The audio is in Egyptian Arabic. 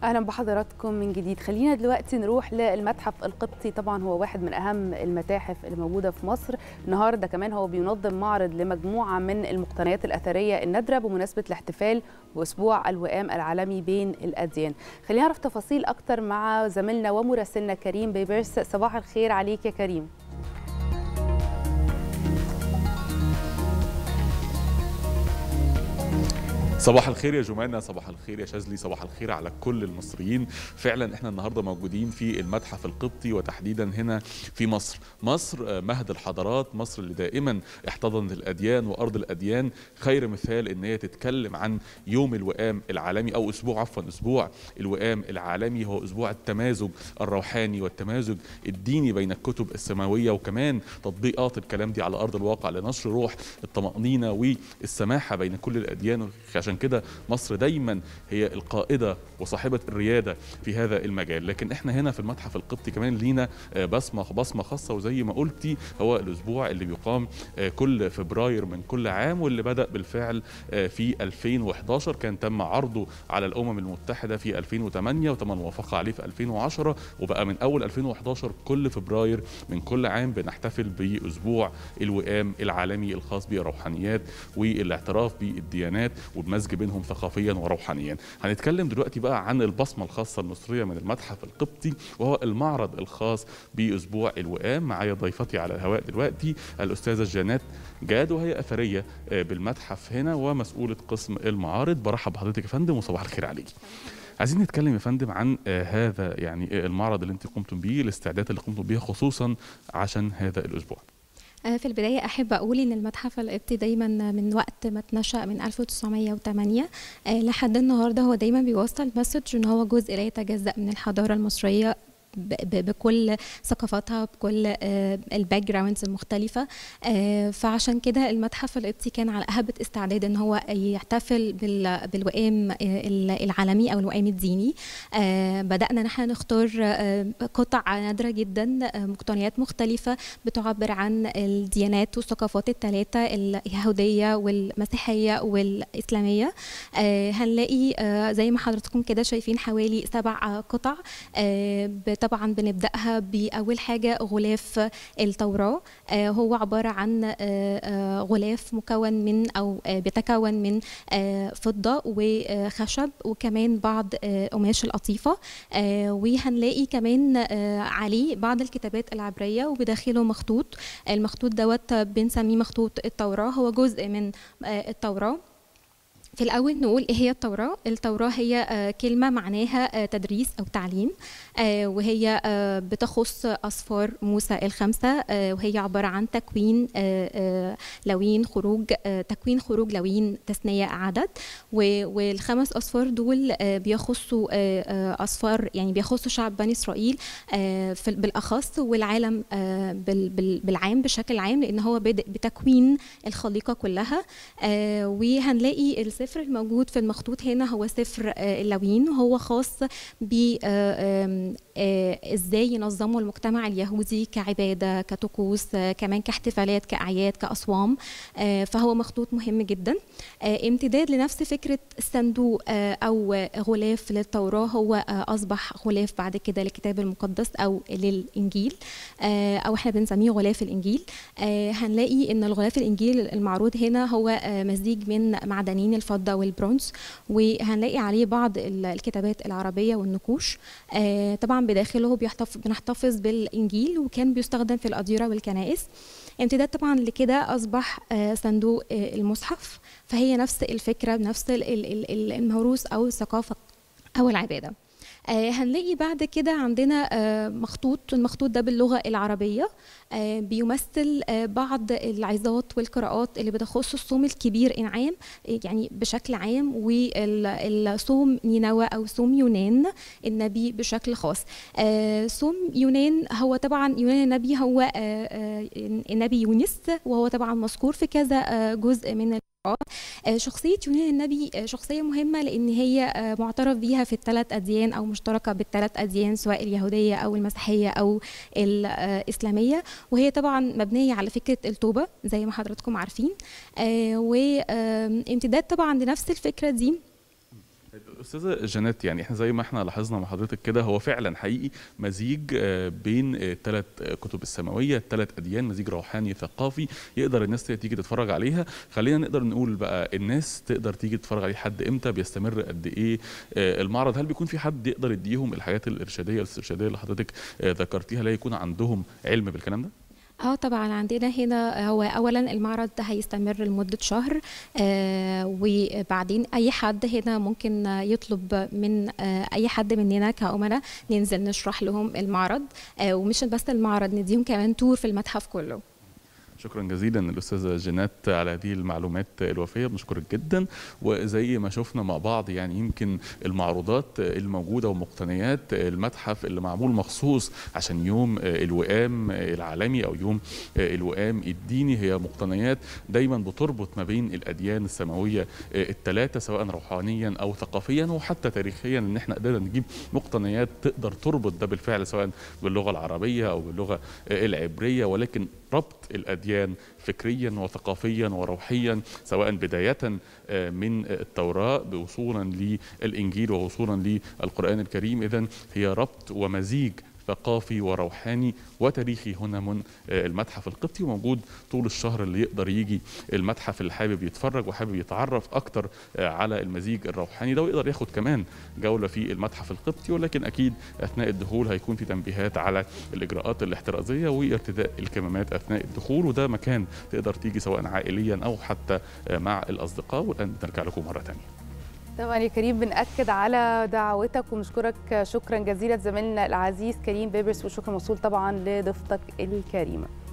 اهلا بحضراتكم من جديد خلينا دلوقتي نروح للمتحف القبطي طبعا هو واحد من اهم المتاحف اللي موجوده في مصر النهارده كمان هو بينظم معرض لمجموعه من المقتنيات الاثريه النادره بمناسبه الاحتفال باسبوع الوئام العالمي بين الاديان خلينا نعرف تفاصيل اكتر مع زميلنا ومراسلنا كريم بيبرس صباح الخير عليك يا كريم صباح الخير يا جمانة صباح الخير يا شاذلي صباح الخير على كل المصريين فعلا احنا النهارده موجودين في المتحف القبطي وتحديدا هنا في مصر مصر مهد الحضارات مصر اللي دائما احتضنت الاديان وارض الاديان خير مثال ان هي تتكلم عن يوم الوئام العالمي او اسبوع عفوا اسبوع الوئام العالمي هو اسبوع التمازج الروحاني والتمازج الديني بين الكتب السماويه وكمان تطبيقات الكلام دي على ارض الواقع لنشر روح الطمانينه والسماحه بين كل الاديان عشان كده مصر دايما هي القائده وصاحبه الرياده في هذا المجال لكن احنا هنا في المتحف القبطي كمان لينا بصمه بصمه خاصه وزي ما قلتي هو الاسبوع اللي بيقام كل فبراير من كل عام واللي بدا بالفعل في 2011 كان تم عرضه على الامم المتحده في 2008 وتم الموافقه عليه في 2010 وبقى من اول 2011 كل فبراير من كل عام بنحتفل باسبوع الوئام العالمي الخاص بالروحانيات والاعتراف بالديانات والمزج بينهم ثقافيا وروحانيا هنتكلم دلوقتي بقى عن البصمة الخاصة المصرية من المتحف القبطي وهو المعرض الخاص بأسبوع الوئام معايا ضيفتي على الهواء دلوقتي الأستاذة جانات جاد وهي أثرية بالمتحف هنا ومسؤولة قسم المعارض برحب بحضرتك يا فندم وصباح الخير عليكي عايزين نتكلم يا فندم عن هذا يعني المعرض اللي انت قمتم به الاستعدادات اللي قمتم بيها خصوصا عشان هذا الاسبوع في البداية أحب أقول إن المتحف القبطي دايما من وقت ما اتنشأ من 1908 لحد النهاردة هو دايما بيوصل مسج إن هو جزء لا يتجزأ من الحضارة المصرية بكل ثقافاتها بكل الباك جراوندز المختلفه فعشان كده المتحف القبطي كان على اهبه استعداد ان هو يحتفل بالوئام العالمي او الوئام الديني بدانا نحن نختار قطع نادره جدا مقتنيات مختلفه بتعبر عن الديانات والثقافات الثلاثه اليهوديه والمسيحيه والاسلاميه هنلاقي زي ما حضراتكم كده شايفين حوالي سبع قطع طبعا بنبداها باول حاجه غلاف التوراه هو عباره عن غلاف مكون من او بيتكون من فضه وخشب وكمان بعض قماش القطيفه وهنلاقي كمان عليه بعض الكتابات العبريه وبداخله مخطوط المخطوط دوت بنسميه مخطوط التوراه هو جزء من التوراه في الأول نقول إيه هي التوراة؟ التوراة هي كلمة معناها تدريس أو تعليم وهي بتخص أسفار موسى الخمسة وهي عبارة عن تكوين لوين خروج تكوين خروج لوين تثنية عدد والخمس أسفار دول بيخصوا أسفار يعني بيخصوا شعب بني إسرائيل بالأخص والعالم بالعام بشكل عام لأن هو بادئ بتكوين الخليقة كلها وهنلاقي السفر الموجود في المخطوط هنا هو سفر اللوين وهو خاص ب ازاي ينظموا المجتمع اليهودي كعباده كطقوس كمان كاحتفالات كاعياد كاصوام فهو مخطوط مهم جدا امتداد لنفس فكره الصندوق او غلاف للتوراه هو اصبح غلاف بعد كده للكتاب المقدس او للانجيل او احنا بنسميه غلاف الانجيل هنلاقي ان الغلاف الانجيل المعروض هنا هو مزيج من معدنين الفضه والبرونز وهنلاقي عليه بعض الكتابات العربيه والنقوش طبعا بداخله بيحتفظ بنحتفظ بالانجيل وكان بيستخدم في الاديره والكنائس امتداد طبعا لكده اصبح صندوق المصحف فهي نفس الفكره نفس الموروث او الثقافه او العباده آه هنلاقي بعد كده عندنا آه مخطوط المخطوط ده باللغة العربية آه بيمثل بعض العظات والقراءات اللي بتخص الصوم الكبير إنعام يعني بشكل عام والصوم نينوى أو صوم يونان النبي بشكل خاص صوم يونان هو طبعا يونان النبي هو النبي يونس وهو طبعا مذكور في كذا جزء من شخصية يونان النبي شخصية مهمة لأن هي معترف بيها في الثلاث أديان أو مشتركة بالثلاث أديان سواء اليهودية أو المسيحية أو الإسلامية وهي طبعا مبنية على فكرة التوبة زي ما حضراتكم عارفين وامتداد طبعا لنفس الفكرة دي استاذه جنات يعني احنا زي ما احنا لاحظنا مع حضرتك كده هو فعلا حقيقي مزيج بين الثلاث كتب السماويه الثلاث اديان مزيج روحاني ثقافي يقدر الناس تيجي تتفرج عليها خلينا نقدر نقول بقى الناس تقدر تيجي تتفرج عليه حد امتى بيستمر قد ايه المعرض هل بيكون في حد يقدر يديهم الحاجات الارشاديه الاسترشاديه اللي حضرتك ذكرتيها لا يكون عندهم علم بالكلام ده اه طبعا عندنا هنا هو اولا المعرض ده هيستمر لمده شهر آه وبعدين اي حد هنا ممكن يطلب من آه اي حد مننا كأمناء ننزل نشرح لهم المعرض آه ومش بس المعرض نديهم كمان تور في المتحف كله شكرا جزيلا الاستاذه جينات على هذه المعلومات الوفيه بنشكرك جدا وزي ما شفنا مع بعض يعني يمكن المعروضات الموجوده ومقتنيات المتحف اللي معمول مخصوص عشان يوم الوئام العالمي او يوم الوئام الديني هي مقتنيات دايما بتربط ما بين الاديان السماويه الثلاثه سواء روحانيا او ثقافيا وحتى تاريخيا ان احنا قدرنا نجيب مقتنيات تقدر تربط ده بالفعل سواء باللغه العربيه او باللغه العبريه ولكن ربط الاديان فكريا وثقافيا وروحيا سواء بدايه من التوراه وصولا للانجيل ووصولا للقران الكريم اذا هي ربط ومزيج ثقافي وروحاني وتاريخي هنا من المتحف القبطي وموجود طول الشهر اللي يقدر يجي المتحف اللي حابب يتفرج وحابب يتعرف اكتر على المزيج الروحاني ده ويقدر ياخد كمان جوله في المتحف القبطي ولكن اكيد اثناء الدخول هيكون في تنبيهات على الاجراءات الاحترازيه وارتداء الكمامات اثناء الدخول وده مكان تقدر تيجي سواء عائليا او حتى مع الاصدقاء والان نرجع لكم مره ثانيه طبعا يا كريم بنأكد على دعوتك ونشكرك شكرا جزيلا زميلنا العزيز كريم بيبرس وشكرا موصول طبعا لضيفتك الكريمه